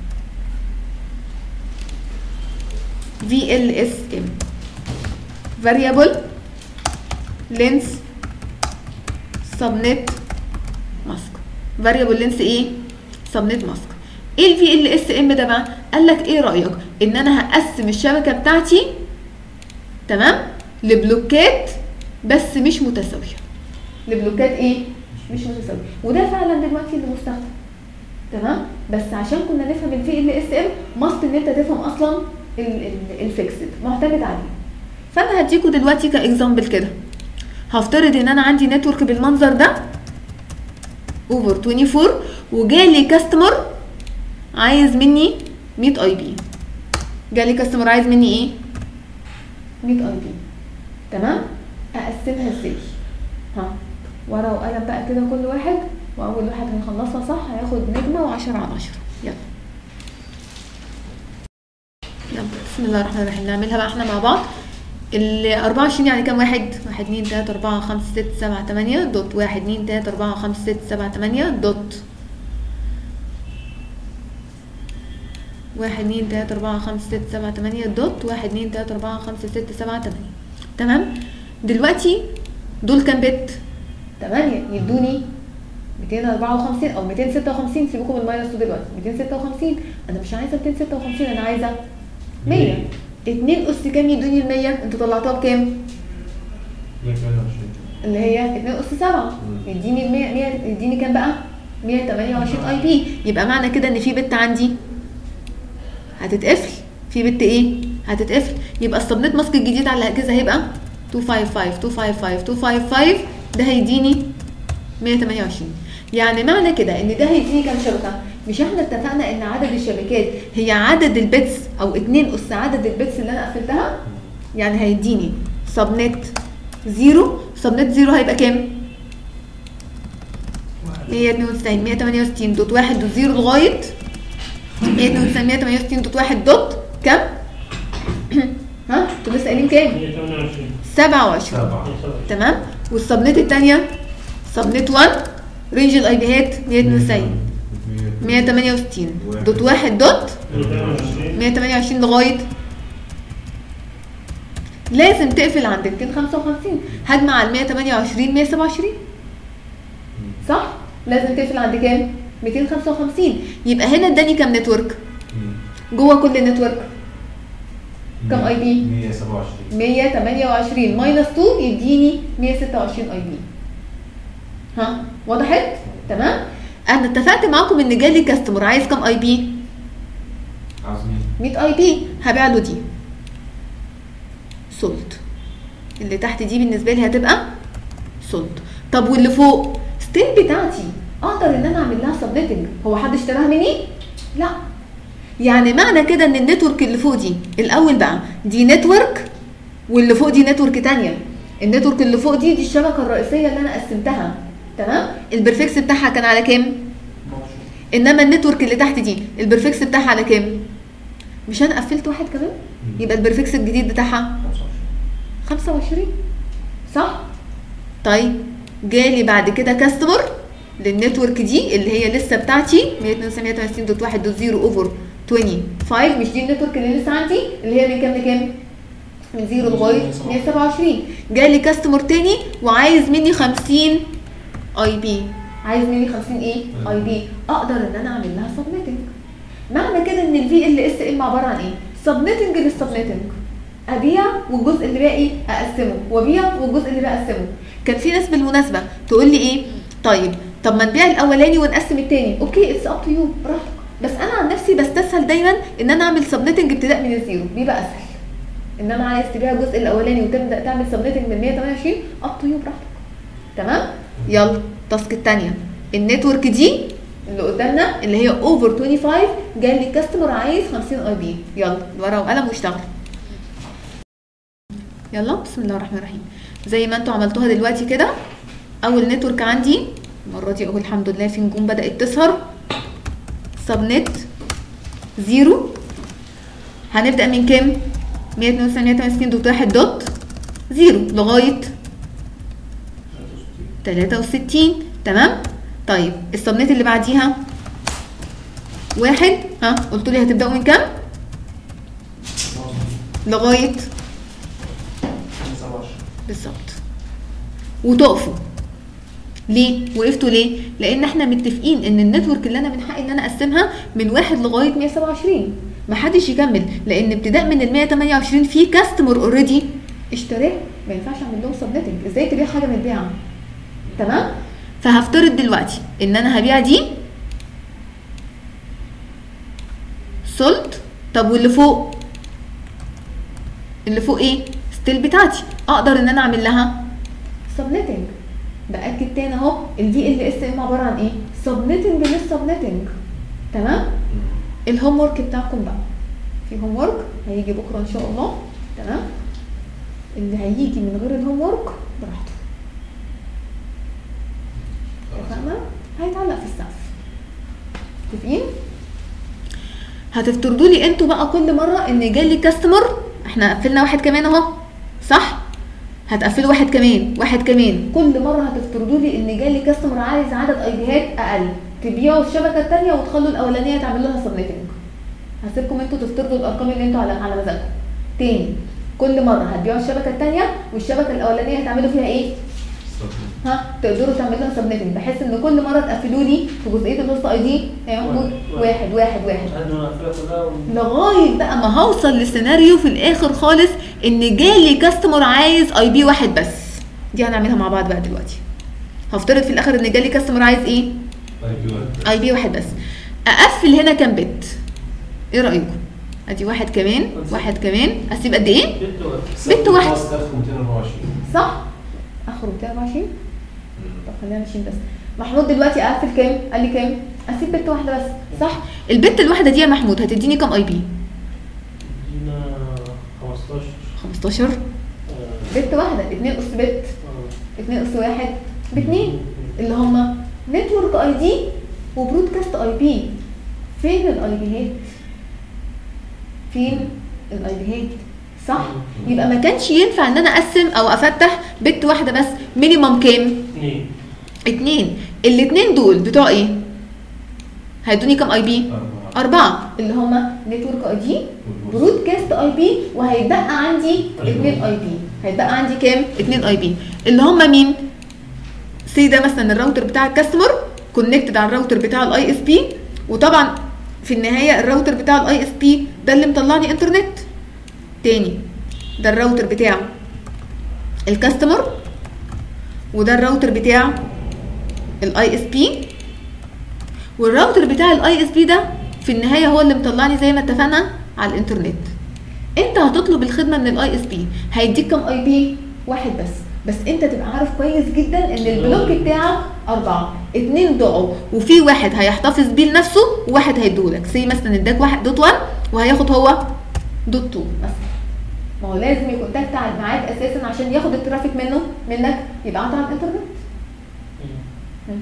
في ال اس ام variable length subnet mask variable length ايه subnet mask ايه الفي ال اس ام ده بقى قال لك ايه رايك ان انا هقسم الشبكه بتاعتي تمام لبلوكات بس مش متساويه لبلوكات ايه مش متساويه وده فعلا دلوقتي اللي مستخدم تمام بس عشان كنا نفهم الفي ال اس ام ماست ان انت تفهم اصلا الفيكسد معتمد عليه فانا هديكوا دلوقتي كاكزامبل كده هفترض ان انا عندي نتورك بالمنظر ده اوفر 24 وجالي كاستمر عايز مني 100 اي بي جالي كاستمر عايز مني ايه 100 اي بي تمام اقسمها ازاي ها ورقه وقلم بقى كده كل واحد واول واحد هيخلصها صح هياخد نجمه و10 على 10 يلا بسم الله الرحمن الرحيم نعملها بقى احنا مع بعض ال 24 يعني كام واحد؟ 1 2 3 4 5 6 7 8 دوت 1 2 3 4 5 6 7 8 دوت 1 2 3 4 5 6 7 8 دوت 1 2 3 4 5 6 7 8 تمام دلوقتي دول كام بت 8 يدوني 254 او 256 سيبكم من الماينس دلوقتي 256 انا مش عايزه 256 انا عايزه 100 2 اس كام يدوني ال 100 انتوا طلعتوها بكام 128 اللي هي 2 اس 7 مم. يديني ال 100 100 يديني كام بقى 128 اي بي يبقى معنى كده ان في بت عندي هتتقفل في بت ايه هتتقفل يبقى السبنت ماسك الجديد على الاجهزه هيبقى 255 255 255 ده هيديني 128 يعني معنى كده ان ده هيديني كام شبكه مش احنا اتفقنا ان عدد الشبكات هي عدد البيتس او 2 اس عدد البيتس اللي انا قفلتها يعني هيديني سبنت زيرو سبنت زيرو هيبقى كام 192 168 دوت واحد دوت زيرو لغايه 192 168 دوت واحد دوت كام؟ ها؟ انتوا لسه قايلين كام؟ 128 27 سبعة تمام؟ والسبنت الثانيه سبنت 1 رينج الاي بيهات 192 168 دوت واحد دوت 128 128 لغايه لازم تقفل عند 255 هجمع على 128 127 صح؟ لازم تقفل عند كام؟ 255 يبقى هنا اداني كام نتورك؟ جوه كل نتورك كم اي بي؟ 127 128 ماينس 2 يديني 126 اي بي ها وضحت؟ تمام؟ انا اتفقت معاكم ان جالي كاستمر عايز كام اي بي؟ عظيم 100 اي بي هبيع له دي سولد اللي تحت دي بالنسبه لي هتبقى سولد طب واللي فوق ستيل بتاعتي اقدر ان انا اعمل لها سبنيتنج هو حد اشتراها مني لا يعني معنى كده ان النتورك اللي فوق دي الاول بقى دي نتورك واللي فوق دي نتورك تانية النتورك اللي فوق دي دي الشبكه الرئيسيه اللي انا قسمتها تمام البرفكس بتاعها كان على كام 12 انما النتورك اللي تحت دي البرفكس بتاعها على كام مش انا قفلت واحد كمان يبقى البرفكس الجديد بتاعها 25 25 صح طيب جالي بعد كده كاستمر للنتورك دي اللي هي لسه بتاعتي 192.1.0 اوفر 25 مش دي النتورك اللي لسه عندي اللي هي من كام لكام؟ من 0 لغايه 127 جالي كاستمر تاني وعايز مني 50 اي بي عايز مني 50 ايه؟ اي بي اقدر ان انا اعمل لها سبنيتنج معنى كده ان الفي ال اس ام عباره عن ايه؟ سبنيتنج للسبنيتنج ابيع والجزء اللي باقي اقسمه وابيع والجزء اللي بقسمه كان في ناس بالمناسبه تقول لي ايه طيب طب ما نبيع الاولاني ونقسم التاني اوكي اتس اب تو يو براحتك بس انا عن نفسي بستسهل دايما ان انا اعمل سبنيتنج ابتداء من الزيرو بيبقى اسهل انما عايز تبيع الجزء الاولاني وتبدا تعمل سبنيتنج من 128 اب تو يو براحتك تمام يلا التاسك الثانيه النتورك دي اللي قدامنا اللي هي اوفر 25 جاي لي الكاستمر عايز 50 اي بي يلا ورقه وقلم واشتغل يلا بسم الله الرحمن الرحيم زي ما انتوا عملتوها دلوقتي كده اول نتورك عندي المره دي اهو الحمد لله في نجوم بدات تظهر سبنت زيرو هنبدا من كام 192 دوت واحد دوت زيرو لغايه 63 تمام طيب السبنت اللي بعديها واحد ها قلتوا لي هتبداوا من كام لغايه 27 بالظبط وتقفوا ليه وقفتوا ليه لان احنا متفقين ان النتورك اللي انا من حقي ان انا اقسمها من واحد لغايه 127 محدش يكمل لان ابتداء من ال 128 في كاستمر اوريدي اشتراه ما ينفعش اعمل لهم سبنتنج ازاي تبيع حاجه متباعه تمام فهفترض دلوقتي ان انا هبيع دي سولت طب واللي فوق اللي فوق ايه ستيل بتاعتي اقدر ان انا اعمل لها سبنتنج باكد تاني اهو الفي ال اس ام عباره عن ايه سبنتنج للسبنتنج تمام الهوم ورك بتاعكم بقى في هوم ورك هيجي بكره ان شاء الله تمام اللي هيجي من غير الهوم ورك براحته اتفقنا هيتعلق في السقف متفقين هتفترضوا لي انتوا بقى كل مره ان جالي كاستمر احنا قفلنا واحد كمان اهو صح هتقفلوا واحد كمان واحد كمان كل مره هتفترضوا لي ان جالي كاستمر عايز عدد اي بيهات اقل تبيعوا الشبكه الثانيه وتخلوا الاولانيه تعملوا لها سبنيتنج هسيبكم انتوا تفترضوا الارقام اللي انتوا على على مزاجكم تاني كل مره هتبيعوا الشبكه الثانيه والشبكه الاولانيه هتعملوا فيها ايه ها تقدروا تعملوا لها سبنيتنج بحيث ان كل مره تقفلوا لي في جزئيه الهوست اي دي يا محمود واحد واحد واحد لحد ما نقفلها كلها ون- لغايه بقى ما هوصل لسيناريو في الاخر خالص ان جالي كاستمر عايز اي بي واحد بس دي هنعملها مع بعض بقى دلوقتي هفترض في الاخر ان جالي كاستمر عايز ايه طيب يوه. اي بي واحد بس اقفل هنا كام بت ايه رايكم ادي واحد كمان واحد كمان اسيب قد ايه بنت واحد. بنت واحد. خلاص 1224 صح اخره 224 طب خلينا ماشيين بس محمود دلوقتي اقفل كام قال لي كام اسيب بت واحده بس صح البت الواحده دي يا محمود هتديني كام اي بي ادينا 15 15 آه، بت واحده 2 اس بت آه. 2 اس واحد باتنين اللي هما نتورك اي دي وبرودكاست اي بي فين الاي بيهات فين الاي بيهات صح يبقى ما كانش ينفع ان انا اقسم او افتح بت واحده بس مينيمم كام اثنين اتنين الاتنين دول بتوع ايه هيدوني كام اي بي أربعة اربعه اللي هما نتورك اي دي برودكاست اي بي وهيتبقى عندي اتنين اي بي هيتبقى عندي كام اتنين اي بي اللي هما مين سي ده مثلا الراوتر بتاع الكاستمر كونكتد على الراوتر بتاع الاي اس بي وطبعا في النهايه الراوتر بتاع الاي اس بي ده اللي مطلعني انترنت تاني ده الراوتر بتاع الكاستمر وده الراوتر بتاع الاي اس بي والراوتر بتاع الاي اس بي ده في النهايه هو اللي مطلعني زي ما اتفقنا على الانترنت انت هتطلب الخدمه من الاي اس بي هيديك كام اي بي واحد بس بس انت تبقى عارف كويس جدا ان البلوك بتاعك اربعه اتنين ضاعوا وفي واحد هيحتفظ بيه لنفسه وواحد هيديهولك سي مثلا اداك واحد دوت 1 وهياخد هو دوت 2 مثلا ما هو لازم يكونتاكت معاك اساسا عشان ياخد الترافيك منه منك يبعته على الانترنت مم.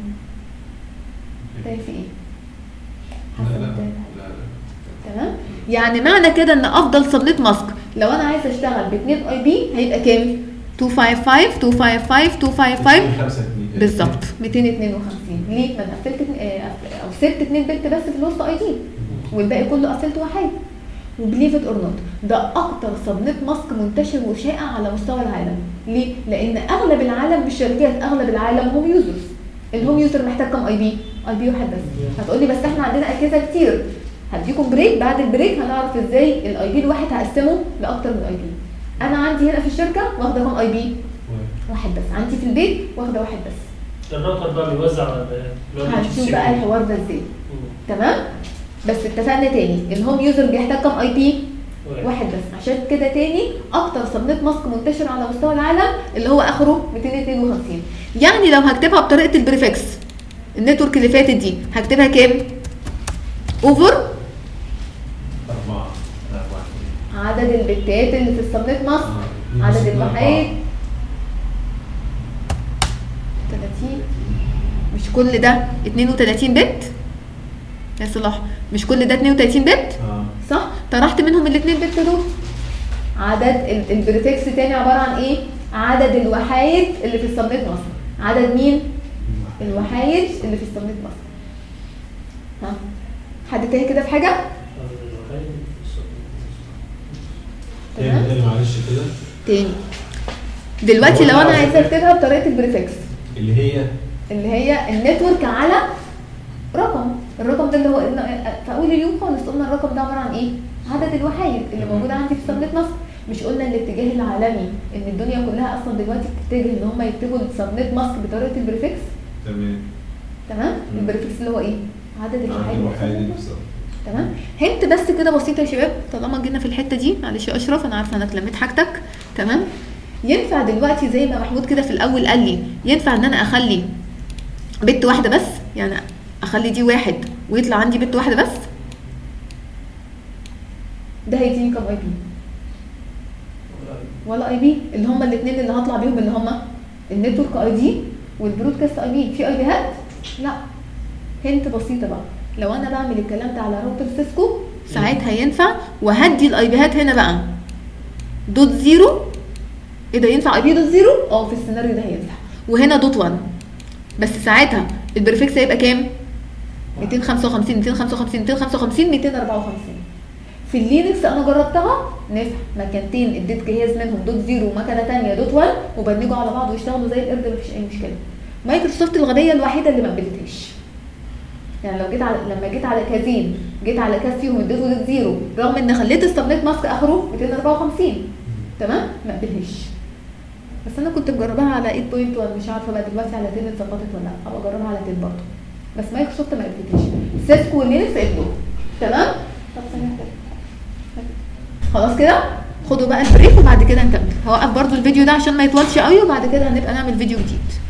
تاني في ايه؟ لا لا حسب ده. لا لا تمام يعني معنى كده ان افضل سبنت ماسك لو انا عايز اشتغل ب 2 اي بي هيبقى كام 255 255 255 خمسة اتنين. بالظبط 252 ليه ما انا قفلت اتنين- آه، قف- او سبت 2 بت بس في الوسط اي دي والباقي كله قفلته وحيد وبليف ات اور نوت ده اكتر سبنت ماسك منتشر وشائع على مستوى العالم ليه لان اغلب العالم مش شركات اغلب العالم هم يوزرز الهوم يوزر محتاج كام اي بي اي بي واحد بس هتقولي بس احنا عندنا اجهزه كتير هديكم بريك بعد البريك هنعرف ازاي الاي بي الواحد هقسمه لاكتر من اي بي انا عندي هنا في الشركه واخده كام اي بي واحد بس عندي في البيت واخده واحد بس الراوتر بقى بيوزع على البيانات اللي هو هنشوف DHCP. بقى الحوار ده ازاي مم. تمام بس اتفقنا تاني الهوم يوزر بيحتاج كام اي بي واحد. واحد بس عشان كده تاني اكتر سبنت ماسك منتشر على مستوى العالم اللي هو اخره 252 يعني لو هكتبها بطريقه البريفكس النتورك اللي فاتت دي هكتبها كام اوفر أربعة أربعة عدد البتات اللي في السبنت ماسك آه. عدد يبقى الوحيد 30 مش كل ده 32 بت يا صلاح مش كل ده 32 بت اه صح طرحت منهم الاثنين بت دول عدد ال- البريفكس تاني عباره عن ايه عدد الوحايد اللي في السبنت ماسك عدد مين الوحايد اللي في السبنت ماسك ها حد تاني كده في حاجه الوحيد في السبنت. تمام تاني تاني معلش كده تاني دلوقتي لو انا عايزه اكتبها بطريقه البريفكس اللي هي اللي هي النتورك على رقم الرقم ده اللي هو قلنا في اول اليوم خالص قلنا الرقم ده عباره عن ايه عدد الوحايد اللي تمام. موجوده عندي في سبنت مصر مش قلنا الاتجاه العالمي ان الدنيا كلها اصلا دلوقتي بتتجه ان هم يكتبوا السبنت ماسك بطريقه البريفكس تمام تمام مم. البريفكس اللي هو ايه عدد عدد الوحايد في الوحيد السبنت ماسك. بالظبط تمام هنت بس كده بسيطه يا شباب طالما جينا في الحته دي معلش يا اشرف انا عارفه انك لميت حاجتك تمام ينفع دلوقتي زي ما محمود كده في الاول قال لي ينفع ان انا اخلي بت واحده بس يعني اخلي دي واحد ويطلع عندي بت واحده بس ده هيديني كام اي بي ولا اي بي اللي هما الاثنين اللي هطلع بيهم اللي هما النتورك اي دي والبرودكاست اي بي في اي بيهات لا هنت بسيطه بقى لو انا بعمل الكلام ده على راوتر سيسكو ساعتها ينفع وهدي الاي بيهات هنا بقى دوت زيرو ايه ده ينفع اي بي دوت زيرو اه في السيناريو ده هينفع وهنا دوت 1 بس ساعتها البريفكس هيبقى كام 255 255 255 254 في اللينكس انا جربتها نفع مكانتين اديت جهاز منهم دوت زيرو ومكنه ثانيه دوت 1 وبندجوا على بعض ويشتغلوا زي القرد مفيش اي مشكله مايكروسوفت الغبيه الوحيده اللي ما قبلتهاش يعني لو جيت على لما جيت على كازين جيت على كاس فيهم اديته دوت زيرو رغم ان خليت السبنيت ماسك اخره 254 تمام ما قبلهاش بس انا كنت مجرباها على 8.1 مش عارفه بقى دلوقتي على 10 اتظبطت ولا لا ابقى اجربها على 10 برضه بس مايكروسوفت ما قبلتهاش سيسكو ولينكس قبلوا تمام طب ثانيه واحدة. خلاص كده خدوا بقى البريك وبعد كده نكمل هوقف برضو الفيديو ده عشان ما يطولش قوي وبعد كده هنبقى نعمل فيديو جديد